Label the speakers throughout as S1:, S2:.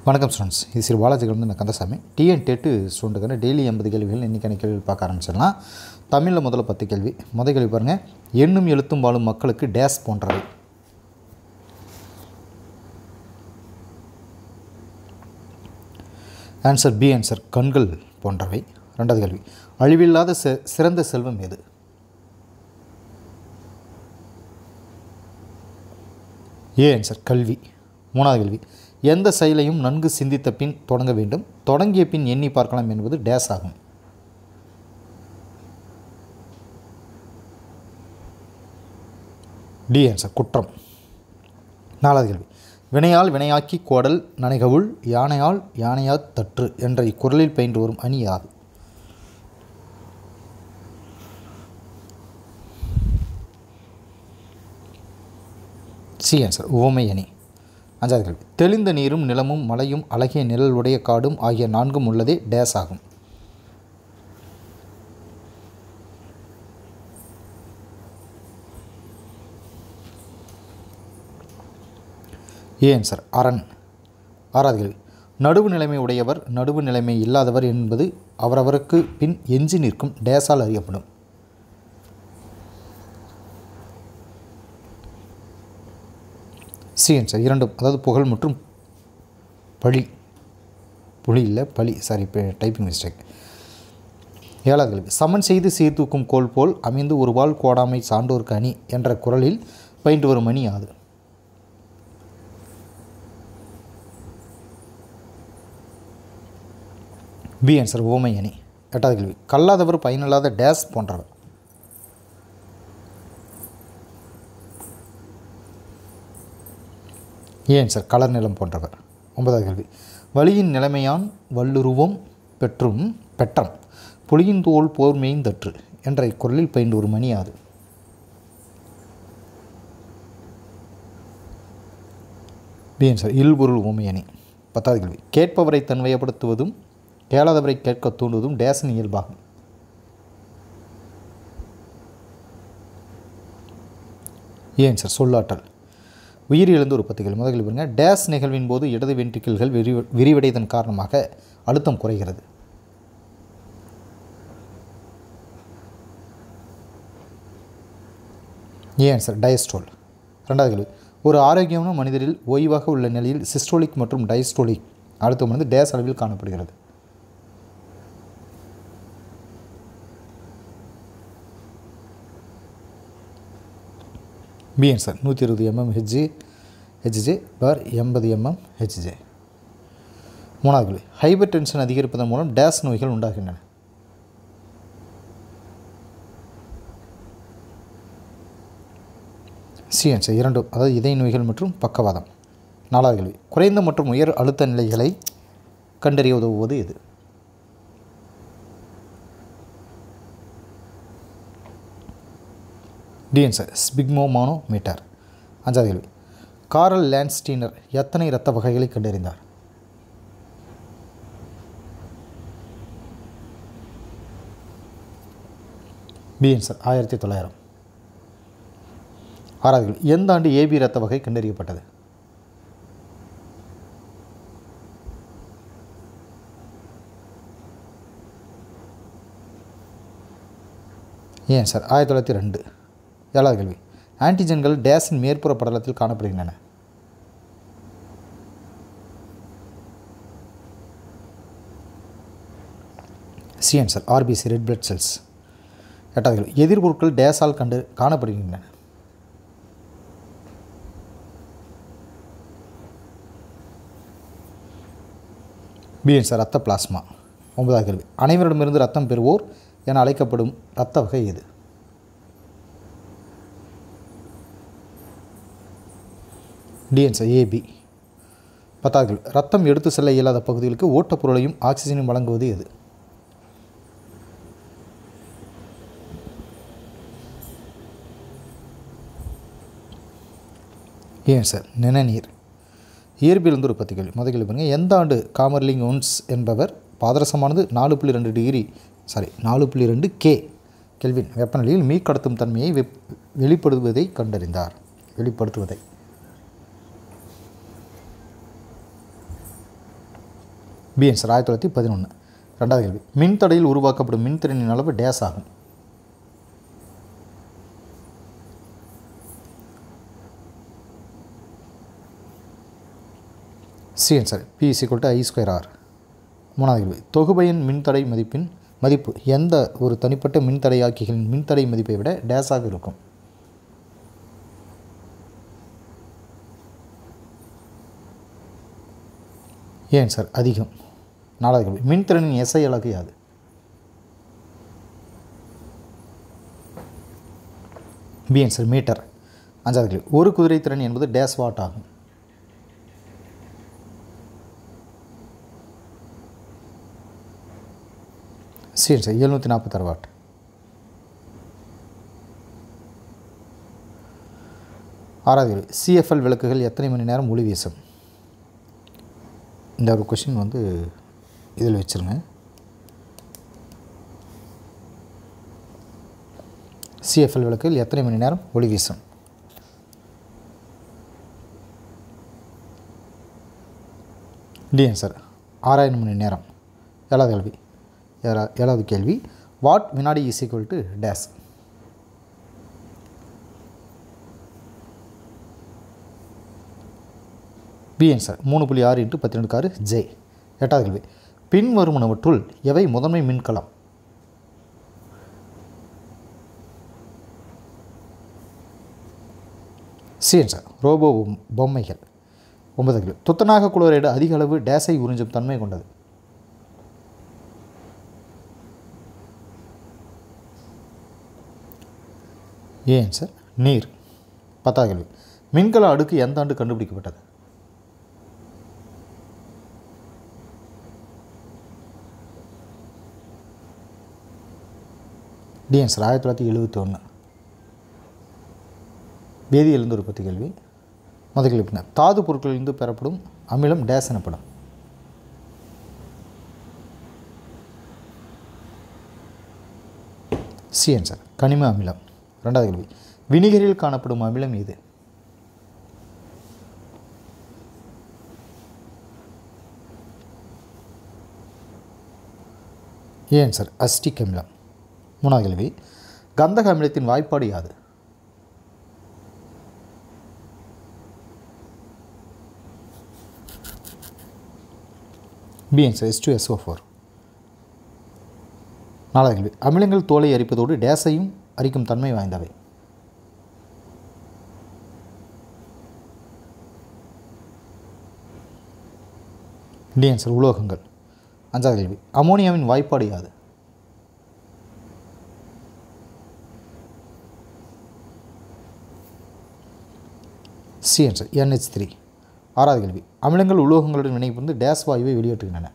S1: வணக்கம் ஸ்டூடெண்ட்ஸ் இது ஸ்ரீ பாலாஜிகிலிருந்து நான் கந்தசாமி டிஎன் டெட்டு ஸ்டூடெண்ட்டுக்கான டெய்லி எண்பது கேள்விகள் இன்றைக்கான கேள்விகள் பார்க்க ஆரம்பிச்சிடலாம் தமிழில் முதல்ல பத்து கேள்வி முதல் கேள்வி பாருங்கள் எண்ணும் எழுத்தும் வாழும் மக்களுக்கு டேஸ் போன்றவை ஆன்சர் பி ஆன்சர் கண்கள் போன்றவை ரெண்டாவது கேள்வி அழிவில்லாத செ சிறந்த செல்வம் எது ஏ ஆன்சர் கல்வி மூணாவது கேள்வி எந்த செயலையும் நன்கு சிந்தித்த பின் தொடங்க வேண்டும் தொடங்கிய பின் எண்ணி பார்க்கலாம் என்பது டேஸ் ஆகும் டி ஆன்சர் குற்றம் நாலாவது கேள்வி வினையால் வினையாக்கி கோடல் நனைகவுள் யானையால் யானையா தற்று என்ற இக்குறளில் பயின்று வரும் அணி யாது சி ஆன்சர் உவமை அணி அஞ்சாவது கேள்வி தெளிந்த நீரும் நிலமும் மலையும் அழகிய நிழல் உடைய காடும் ஆகிய நான்கும் உள்ளதே டேஸ் ஆகும் ஏ ஆன்சர் அரண் ஆறாவது கேள்வி நடுவு நிலைமை உடையவர் நடுவு நிலைமை இல்லாதவர் என்பது அவரவருக்கு பின் எஞ்சி நிற்கும் டேஸால் அறியப்படும் சி ஆன்சர் இரண்டும் அதாவது புகழ் மற்றும் பழி புலி இல்லை பழி சாரி இப்போ டைப்பிங் மிஸ்டேக் ஏழாவது கேள்வி சமன் செய்து சீர்தூக்கும் கோல் போல் அமைந்து ஒரு வாள் கோடாமை சான்றோர்க்கு அணி என்ற குரலில் பயின்று வரும் அணி யாது பி ஆன்சர் ஓமை அணி எட்டாவது கேள்வி கல்லாதவர் பயனில்லாத டேஸ் போன்றவர் ஏ ஆன்சர் கலர் நிலம் போன்றவர் ஒன்பதாவது கேள்வி வழியின் நிலைமையான் வல்லுருவம் பெற்றும் பெற்றம் புலியின் தோல் போர் மேய்ந்தற்று என்ற இக்குறளில் பயின்று ஒரு மணி யாது பி ஆன்சர் இல்பொருள் ஓமை அணி பத்தாவது கேள்வி கேட்பவரை தன்வயப்படுத்துவதும் கேளாதவரை கேட்க தூண்டுவதும் டேசன் இயல்பாகும் ஏன் சார் சொல்லாற்றல் உயிரிழந்து ஒரு பத்து கேள்வி முதல் கேள்வி பாருங்க டேஸ் நிகழ்வின் போது இடது வென்ட்ரிக்கிள்கள் விரி விரிவடைதன் காரணமாக அழுத்தம் குறைகிறது ஏன் சார் டயஸ்டோல் ரெண்டாவது கேள்வி ஒரு ஆரோக்கியமான மனிதரில் ஓய்வாக உள்ள நிலையில் சிஸ்டோலிக் மற்றும் டயஸ்டோலிக் அழுத்தம் வந்து டேஸ் அளவில் காணப்படுகிறது பி ஆன்சர் நூற்றி இருபது எம்எம் ஹெச்ஜி ஹெச்ஜே பார் எண்பது எம்எம் ஹெச்ஜே மூணாவது கேள்வி ஹைபர் டென்ஷன் அதிகரிப்பதன் மூலம் டேஸ் நோய்கள் உண்டாகின்றன சி ஆன்சர் இரண்டும் அதாவது இதய நோய்கள் மற்றும் பக்கவாதம் நாலாவது கேள்வி குறைந்த மற்றும் உயர் அழுத்த நிலைகளை கண்டறிய உதவுவது எது டிஎன்சர் ஸ்பிக்மோமானோ மீட்டர் அஞ்சாவது கேள்வி காரல் லேண்ட்ஸ்டீனர் எத்தனை இரத்த வகைகளை கண்டறிந்தார் பிஎன்சர் ஆயிரத்தி தொள்ளாயிரம் ஆறாவது கேள்வி எந்த ஆண்டு ஏபி இரத்த வகை கண்டறியப்பட்டது ஏன் சார் ஆயிரத்தி தொள்ளாயிரத்தி ரெண்டு ஏழாவது கேள்வி ஆன்டிஜன்கள் டேஸின் மேற்புற படலத்தில் காணப்படுகின்றன C answer RBC red blood cells எட்டாவது கேள்வி எதிர்பொருட்கள் டேஸால் கண்டு காணப்படுகின்றன பி ஆன்சர் ரத்த பிளாஸ்மா ஒன்பதாவது கேள்வி அனைவரிடமிருந்து ரத்தம் பெறுவோர் என அழைக்கப்படும் இரத்த வகை எது டிஎன்சர் ஏபி பத்தாவது ரத்தம் எடுத்து செல்ல இயலாத பகுதிகளுக்கு ஓட்டப்பொருளையும் ஆக்சிஜனையும் வழங்குவது எது ஏன் சார் நிணநீர் இயற்பியலிருந்து ஒரு பத்து கேள்வி முதல் கேள்வி பாருங்கள் எந்த ஆண்டு காமர்லிங் ஒன்ஸ் என்பவர் பாதரசமானது நாலு புள்ளி ரெண்டு டிகிரி சாரி நாலு புள்ளி ரெண்டு கே கெல்வின் வெப்பநிலையில் மீக்கடத்தும் தன்மையை வெப் வெளிப்படுத்துவதை கண்டறிந்தார் வெளிப்படுத்துவதை பி ஆன்சர் ஆயிரத்தி தொள்ளாயிரத்தி பதினொன்று ரெண்டாவது கேள்வி மின்தடையில் உருவாக்கப்படும் மின்திறனின் அளவு டேஸ் ஆகும் C answer P is equal to I square R மூணாவது கேள்வி தொகுபையின் மின்தடை மதிப்பின் மதிப்பு எந்த ஒரு தனிப்பட்ட மின்தடையாக்கிகளின் மின்தடை மதிப்பை விட டேஸாக இருக்கும் ஏன் சார் அதிகம் நாலாவது கேள்வி மின்திறனின் எஸ்ஐ அலகு யாது பி ஆன்சர் மீட்டர் அஞ்சாவது கேள்வி ஒரு குதிரை திறன் என்பது டேஸ் வாட் ஆகும் சி ஆன்சர் எழுநூற்றி நாற்பத்தாறு வாட் ஆறாவது கேள்வி சிஎஃப்எல் விளக்குகள் எத்தனை மணி நேரம் ஒளி வீசும் இந்த ஒரு கொஷின் வந்து இதில் வச்சுருங்க சிஎஃப்எல் விளக்குகள் எத்தனை மணி நேரம் ஒளி வீசும் டி ஆன்சர் ஆறாயிரம் மணி நேரம் ஏழாவது கேள்வி ஏழா ஏழாவது கேள்வி வாட் வினாடி is equal to dash B answer மூணு புள்ளி ஆறு இன்ட்டு பத்தி ரெண்டு ஆறு ஜே எட்டாவது கேள்வி பின் வருமனவற்றுள் எவை முதன்மை மின்கலம் சி ஆன்சர் ரோபோ பொம்- பொம்மைகள் ஒன்பது கேள்வி துத்தநாக குளோரைடு அதிக அளவு டேஸை உறிஞ்சும் தன்மை கொண்டது ஏ ஆன்சர் நீர் பத்தாவது கேள்வி மின்கல அடுக்கு எந்த ஆண்டு கண்டுபிடிக்கப்பட்டது டி ஆன்சர் ஆயிரத்தி தொள்ளாயிரத்தி எழுபத்தி ஒன்று வேதியியலிருந்து ஒரு பத்து கேள்வி முதல் கேள்வி பின்னர் தாது பொருட்களிலிருந்து பெறப்படும் அமிலம் டேஸ் எனப்படும் சி ஆன்சர் கனிம அமிலம் ரெண்டாவது கேள்வி வினிகரில் காணப்படும் அமிலம் எது ஏ ஆன்சர் அஸ்டிக் அமிலம் மூணாவது கேள்வி கந்தக அமிலத்தின் வாய்ப்பாடு யாது B answer S two S O four நாலாவது கேள்வி அமிலங்கள் தோலை அரிப்பதோடு டேஸையும் அரிக்கும் தன்மை வாய்ந்தவை டி ஆன்சர் உலோகங்கள் அஞ்சாவது கேள்வி அமோனியாவின் வாய்ப்பாடு யாது சி ஆன்சர் என்ஹெச் த்ரீ ஆறாவது கேள்வி அமிலங்கள் உலோகங்களுடன் வினை புரிந்து டேஸ் வாயுவை வெளியேற்றுகின்றன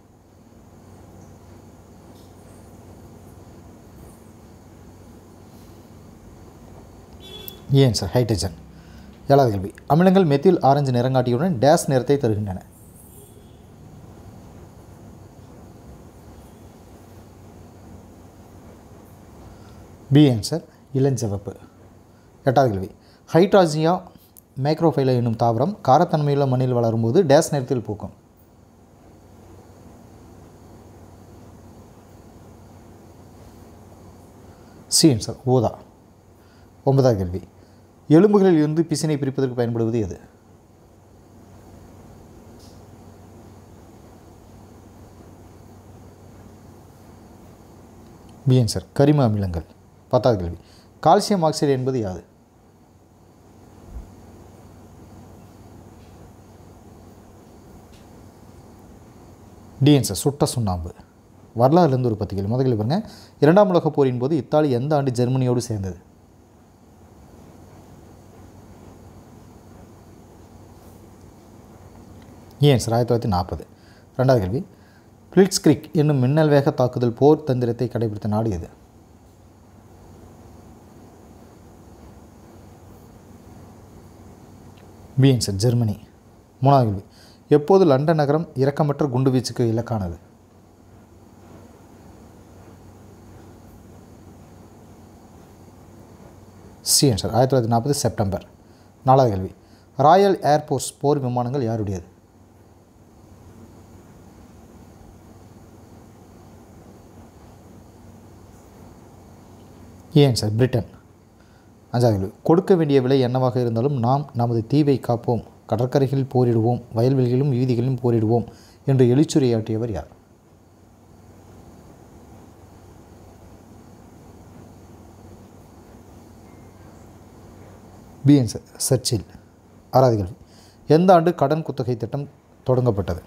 S1: ஏன் சார் ஹைட்ரஜன் ஏழாவது கேள்வி அமிலங்கள் மெத்தில் ஆரஞ்சு நிறங்காட்டியுடன் டேஸ் நிறத்தை தருகின்றன பி ஆன்சர் இளஞ்சிவப்பு எட்டாவது கேள்வி ஹைட்ராஜியா மைக்ரோஃபைலா என்னும் தாவரம் காரத்தன்மையுள்ள மண்ணில் வளரும்போது டேஸ் நிறத்தில் பூக்கும் சி ஆன்சர் ஊதா ஒன்பதாவது கேள்வி எலும்புகளில் இருந்து பிசினை பிரிப்பதற்கு பயன்படுவது எது பி ஆன்சர் கரிம அமிலங்கள் பத்தாவது கேள்வி கால்சியம் ஆக்சைடு என்பது யாது டி ஆன்சர் சுட்ட சுண்ணாம்பு வரலாறுலேருந்து ஒரு பத்து கேள்வி முதல் கேள்வி பாருங்க இரண்டாம் உலகப் போரின் போது இத்தாலி எந்த ஆண்டு ஜெர்மனியோடு சேர்ந்தது ஏன் சார் ஆயிரத்தி தொள்ளாயிரத்தி நாற்பது ரெண்டாவது கேள்வி பிளிட்ஸ்கிரிக் என்னும் மின்னல் வேக தாக்குதல் போர் தந்திரத்தை கடைபிடித்த நாடு எது பி ஆன்சர் ஜெர்மனி மூணாவது கேள்வி எப்போது லண்டன் நகரம் இரக்கமற்ற குண்டுவீச்சுக்கு இலக்கானது சி ஆன்சர் ஆயிரத்தி தொள்ளாயிரத்தி நாற்பது செப்டம்பர் நாலாவது கேள்வி ராயல் ஏர்போர்ஸ் போர் விமானங்கள் யாருடையது ஏன் சார் பிரிட்டன் அஞ்சாவது கேள்வி கொடுக்க வேண்டிய விலை என்னவாக இருந்தாலும் நாம் நமது தீவை காப்போம் கடற்கரைகளில் போரிடுவோம் வயல்வெளிகளிலும் வீதிகளிலும் போரிடுவோம் என்று எழுச்சுரையாற்றியவர் யார் பிஎன் சார் சர்ச்சில் ஆறாவது கேள்வி எந்த ஆண்டு கடன் குத்தகை திட்டம் தொடங்கப்பட்டது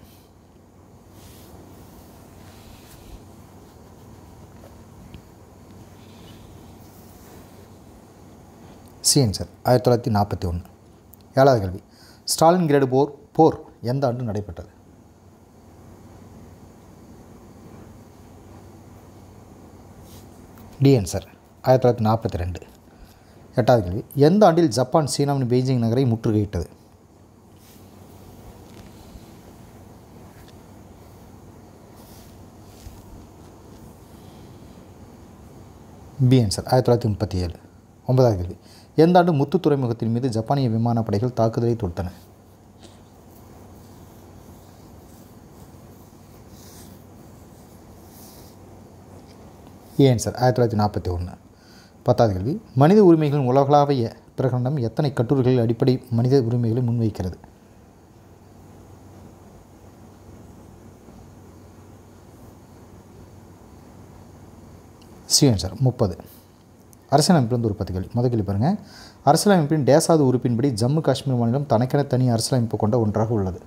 S1: சிஎன் சார் ஆயிரத்தி தொள்ளாயிரத்தி நாற்பத்தி ஒன்று ஏழாவது கேள்வி ஸ்டாலின் கிரேடு போர் போர் எந்த ஆண்டு நடைபெற்றது டிஎன் சார் ஆயிரத்தி தொள்ளாயிரத்தி நாற்பத்தி ரெண்டு எட்டாவது கேள்வி எந்த ஆண்டில் ஜப்பான் சீனாவின் பெய்ஜிங் நகரை முற்றுகையிட்டது பிஎன் சார் ஆயிரத்தி தொள்ளாயிரத்தி முப்பத்தி ஏழு ஒன்பதாவது கேள்வி எந்த ஆண்டு முத்து துறைமுகத்தின் மீது ஜப்பானிய விமானப்படைகள் தாக்குதலை தொடுத்தன ஏன் சார் ஆயிரத்தி தொள்ளாயிரத்தி நாற்பத்தி ஒன்று பத்தாவது கேள்வி மனித உரிமைகளின் உலகளாவிய பிரகடனம் எத்தனை கட்டுரைகளில் அடிப்படை மனித உரிமைகளை முன்வைக்கிறது சிஎன் சார் முப்பது அரசியலமைப்பிலிருந்து ஒரு பத்து கேள்வி முதல் கேள்வி பாருங்கள் அரசியலமைப்பின் டேசாது உறுப்பின்படி ஜம்மு காஷ்மீர் மாநிலம் தனக்கென தனி அரசியலமைப்பு கொண்ட ஒன்றாக உள்ளது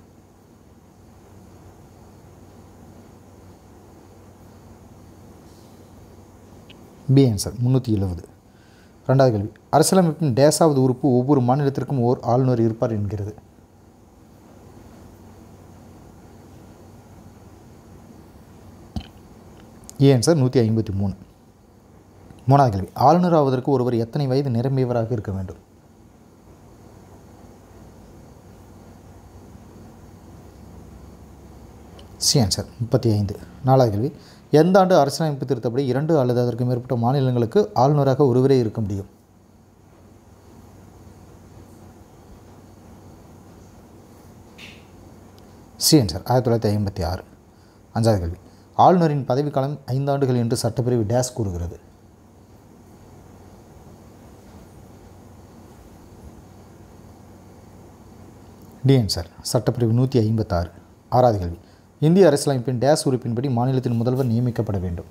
S1: பி ஆன்சர் முந்நூற்றி எழுபது ரெண்டாவது கேள்வி அரசியலமைப்பின் டேசாவது உறுப்பு ஒவ்வொரு மாநிலத்திற்கும் ஓர் ஆளுநர் இருப்பார் என்கிறது ஏ ஆன்சர் நூற்றி ஐம்பத்தி மூணு மூணாவது கேள்வி ஆளுநர் ஆவதற்கு ஒருவர் எத்தனை வயது நிரம்பியவராக இருக்க வேண்டும் சி ஆன்சர் முப்பத்தி ஐந்து நாலாவது கேள்வி எந்த ஆண்டு அரசியலமைப்பு திருத்தப்படி இரண்டு அல்லது அதற்கு மேற்பட்ட மாநிலங்களுக்கு ஆளுநராக ஒருவரே இருக்க முடியும் சி ஆன்சர் ஆயிரத்தி தொள்ளாயிரத்தி ஐம்பத்தி ஆறு அஞ்சாவது கேள்வி ஆளுநரின் பதவிக்காலம் ஐந்தாண்டுகள் என்று சட்டப்பிரிவு டேஸ் கூறுகிறது டிஎன் சார் சட்டப்பிரிவு நூற்றி ஐம்பத்தாறு ஆறாவது கேள்வி இந்திய அரசியலமைப்பின் டேஸ் உறுப்பின்படி மாநிலத்தின் முதல்வர் நியமிக்கப்பட வேண்டும்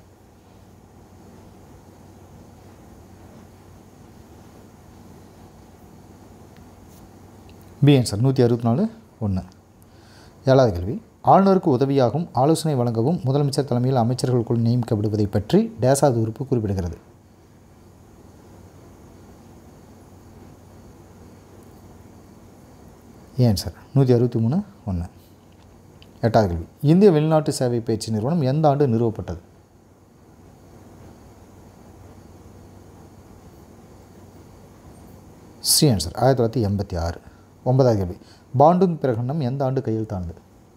S1: பிஎன் சார் நூற்றி அறுபத்தி நாலு ஒன்று ஏழாவது கேள்வி ஆளுநருக்கு உதவியாகவும் ஆலோசனை வழங்கவும் முதலமைச்சர் தலைமையில் அமைச்சர்கள் குழு நியமிக்கப்படுவதை பற்றி டேசாது உறுப்பு குறிப்பிடுகிறது ஏன் சார் நூற்றி அறுபத்தி மூணு ஒன்று எட்டாவது கேள்வி இந்திய வெளிநாட்டு சேவை பயிற்சி நிறுவனம் எந்த ஆண்டு நிறுவப்பட்டது சி ஆன்சர் ஆயிரத்தி தொள்ளாயிரத்தி எண்பத்தி ஆறு ஒன்பதாவது கேள்வி பாண்டுங் பிரகடனம் எந்த ஆண்டு கையெழுத்தானது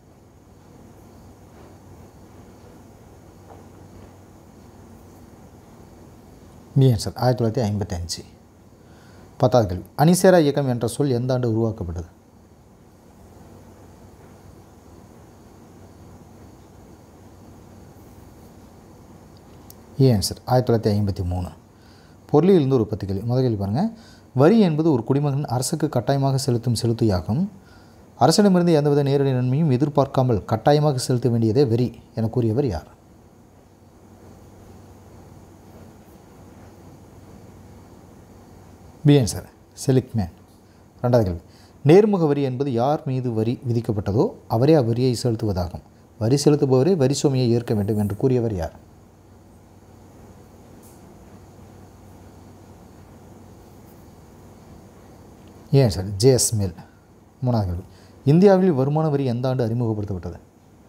S1: பி ஆன்சர் ஆயிரத்தி தொள்ளாயிரத்தி ஐம்பத்தி அஞ்சு பத்தாவது கேள்வி அணிசேரா இயக்கம் என்ற சொல் எந்த ஆண்டு உருவாக்கப்பட்டது ஏ ஆன்சர் ஆயிரத்தி தொள்ளாயிரத்தி ஐம்பத்தி மூணு பொருளிலிருந்து ஒரு பத்து கேள்வி முதல் கேள்வி பாருங்கள் வரி என்பது ஒரு குடிமகன் அரசுக்கு கட்டாயமாக செலுத்தும் செலுத்தியாகும் அரசிடமிருந்து எந்தவித நேரடி நன்மையும் எதிர்பார்க்காமல் கட்டாயமாக செலுத்த வேண்டியதே வரி என கூறியவர் யார் பி ஆன்சர் செலிக்மேன் ரெண்டாவது கேள்வி நேர்முக வரி என்பது யார் மீது வரி விதிக்கப்பட்டதோ அவரே அவ்வரியை செலுத்துவதாகும் வரி செலுத்துபவரே வரி சுமையை ஏற்க வேண்டும் என்று கூறியவர் யார் ஏன் சார் ஜேஎஸ் மில் மூணாவது கேள்வி இந்தியாவில் வருமான வரி எந்த ஆண்டு அறிமுகப்படுத்தப்பட்டது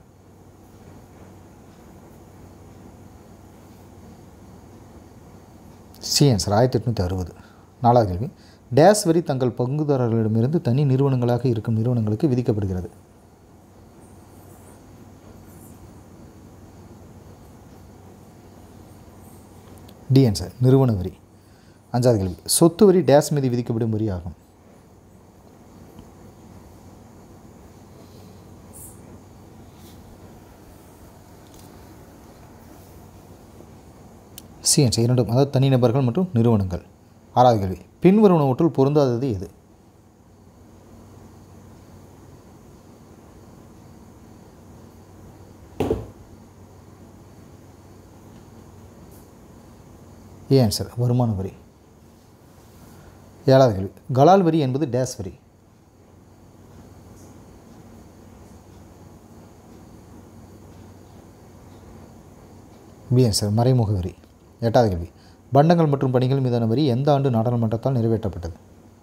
S1: சி ஆன்சர் ஆயிரத்தி எட்நூற்றி அறுபது நாலாவது கேள்வி டேஸ் வரி தங்கள் பங்குதாரர்களிடமிருந்து தனி நிறுவனங்களாக இருக்கும் நிறுவனங்களுக்கு விதிக்கப்படுகிறது டி ஆன்சர் நிறுவன வரி அஞ்சாவது கேள்வி சொத்து வரி டேஸ் மீது விதிக்கப்படும் வரி ஆகும் சி ஆன்சர் இரண்டும் அதாவது தனிநபர்கள் மற்றும் நிறுவனங்கள் ஆறாவது கேள்வி பின்வருவனவற்றுள் பொருந்தாதது எது ஏ ஆன்சர் வருமான வரி ஏழாவது கேள்வி கலால் வரி என்பது டேஸ் வரி பி ஆன்சர் மறைமுக வரி எட்டாவது கேள்வி பண்டங்கள் மற்றும் பணிகள் மீதான வரி எந்த ஆண்டு நாடாளுமன்றத்தால் நிறைவேற்றப்பட்டது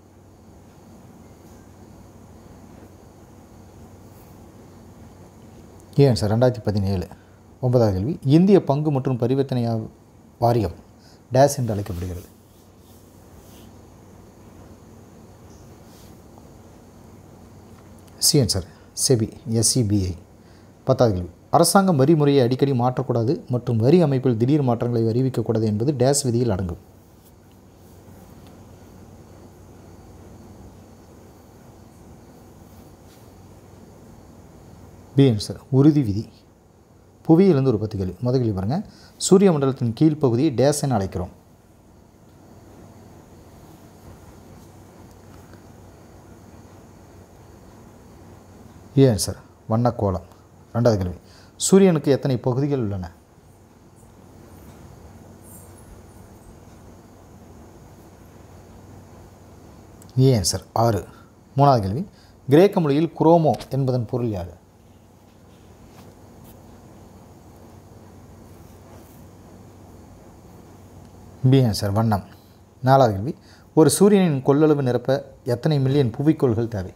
S1: ஏ ஆன்சர் ரெண்டாயிரத்தி பதினேழு ஒன்பதாவது கேள்வி இந்திய பங்கு மற்றும் பரிவர்த்தனை வாரியம் டேஸ் என்று அழைக்கப்படுகிறது சி ஆன்சர் செபி எஸ்சிபிஐ பத்தாவது கேள்வி அரசாங்கம் வரி முறையை அடிக்கடி மாற்றக்கூடாது மற்றும் வரி அமைப்பில் திடீர் மாற்றங்களை அறிவிக்கக்கூடாது என்பது டேஸ் விதியில் அடங்கும் பி ஆன்சர் உறுதி விதி புவியிலிருந்து ஒரு பத்து கேள்வி முதல் கேள்வி பாருங்கள் சூரிய மண்டலத்தின் கீழ்ப்பகுதியை டேஸ் என அழைக்கிறோம் ஏ ஆன்சர் வண்ணக்கோளம் ரெண்டாவது கேள்வி சூரியனுக்கு எத்தனை பகுதிகள் உள்ளன ஏ ஆன்சர் ஆறு மூணாவது கேள்வி கிரேக்க மொழியில் குரோமோ என்பதன் பொருள் யாது பி ஆன்சர் வண்ணம் நாலாவது கேள்வி ஒரு சூரியனின் கொள்ளளவு நிரப்ப எத்தனை மில்லியன் புவிக்கோள்கள் தேவை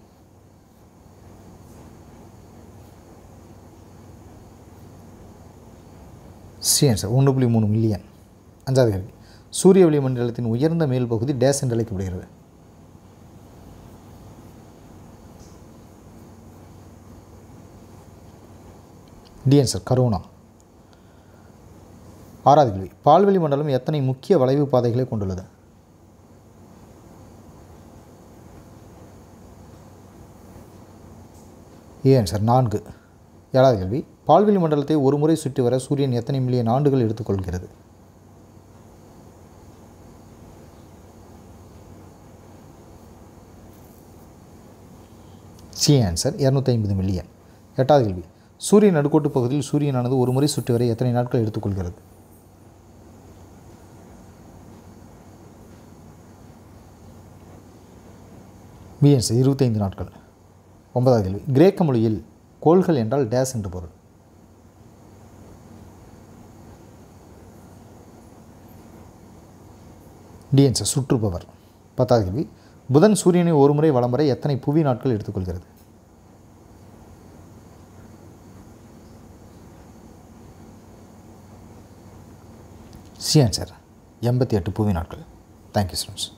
S1: சி ஆன்சர் ஒன்று புள்ளி மூணு மில்லியன் அஞ்சாவது கேள்வி சூரிய ஒளி மண்டலத்தின் உயர்ந்த மேல் பகுதி டேஸ் என்று அழைக்கப்படுகிறது டி ஆன்சர் கரோனா ஆறாவது கேள்வி பால்வெளி மண்டலம் எத்தனை முக்கிய வளைவு பாதைகளை கொண்டுள்ளது ஏ ஆன்சர் நான்கு ஏழாவது கேள்வி பால்வெளி மண்டலத்தை ஒரு முறை சுற்றி வர சூரியன் எத்தனை மில்லியன் ஆண்டுகள் எடுத்துக்கொள்கிறது சி ஆன்சர் இரநூத்தி ஐம்பது மில்லியன் எட்டாவது கேள்வி சூரியன் நடுக்கோட்டு பகுதியில் சூரியனானது ஒரு முறை சுற்றி வர எத்தனை நாட்கள் எடுத்துக்கொள்கிறது பி ஆன்சர் இருபத்தைந்து நாட்கள் ஒன்பதாவது கேள்வி கிரேக்க மொழியில் கோள்கள் என்றால் டேஸ் என்று பொருள் டி ஆன்சர் சுற்றுப்பவர் பத்தாவது கேள்வி புதன் சூரியனை ஒரு முறை வலம் வர எத்தனை புவி நாட்கள் எடுத்துக்கொள்கிறது சி ஆன்சர் எண்பத்தி எட்டு புவி நாட்கள் தேங்க்யூ ஸ்டூடெண்ட்ஸ்